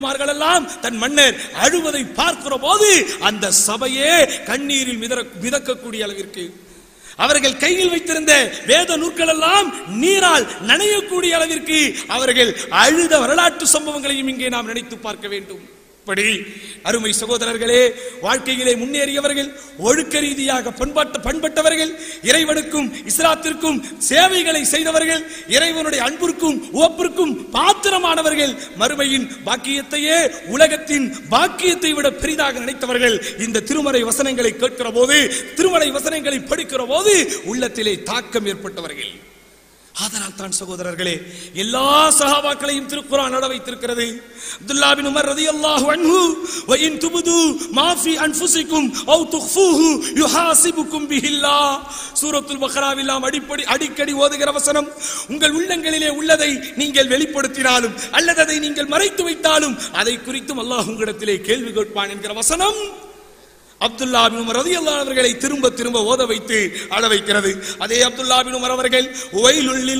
எல்லாம் தன் மன்னர் அழுவதை பார்க்கிற போது அந்த சபையே கண்ணீரில் மிதற மிதக்கக்கூடிய அளவிற்கு அவர்கள் கையில் வைத்திருந்த வேத நூல்கள் எல்லாம் நீரால் நனையக்கூடிய அளவிற்கு அவர்கள் அழுத வரலாற்று சம்பவங்களையும் இங்கே நாம் நினைத்து பார்க்க வேண்டும் இப்படி அருமை சகோதரர்களே வாழ்க்கையிலே முன்னேறியவர்கள் ஒழுக்க ரீதியாக பண்பாட்ட பண்பட்டவர்கள் இறைவனுக்கும் இஸ்லாத்திற்கும் சேவைகளை செய்தவர்கள் இறைவனுடைய அன்பிற்கும் உவப்பிற்கும் பாத்திரமானவர்கள் மறுமையின் பாக்கியத்தையே உலகத்தின் பாக்கியத்தை விட பெரிதாக நினைத்தவர்கள் இந்த திருமறை வசனங்களை கேட்கிற போது திருமறை வசனங்களை படிக்கிற போது உள்ளத்திலே தாக்கம் ஏற்பட்டவர்கள் அதனால் தான் சகோதரர்களே எல்லா சஹாபாக்களையும் திருக்குறான் நட வைத்திருக்கிறது அப்துல்லா பின் உமர் ரலியல்லாஹு அன்ஹு வ இன் துபுது மா ஃபி அன்ஃபுசிக்கும் அவ் துக்ஃபூஹு யுஹாசிபுக்கும் பிஹில்லாஹ் சூரத்துல் பக்ராவில் நாம் அடிப்படி அடிக்கடி ஓதுகிற வசனம் உங்கள் உள்ளங்களிலே உள்ளதை நீங்கள் வெளிப்படுத்தினாலும் அல்லது அதை நீங்கள் மறைத்து வைத்தாலும் அதை குறித்தும் அல்லாஹ் உங்களிடத்திலே கேள்வி கேட்பான் என்கிற வசனம் அப்துல்லா பின் உமர் ரலியல்லாஹு அவர்களை திரும்ப திரும்ப ஓத வைத்து அழ வைக்கிறது அதே அப்துல்லா பின் உமர் அவர்கள் ஒயிலுள்ளில்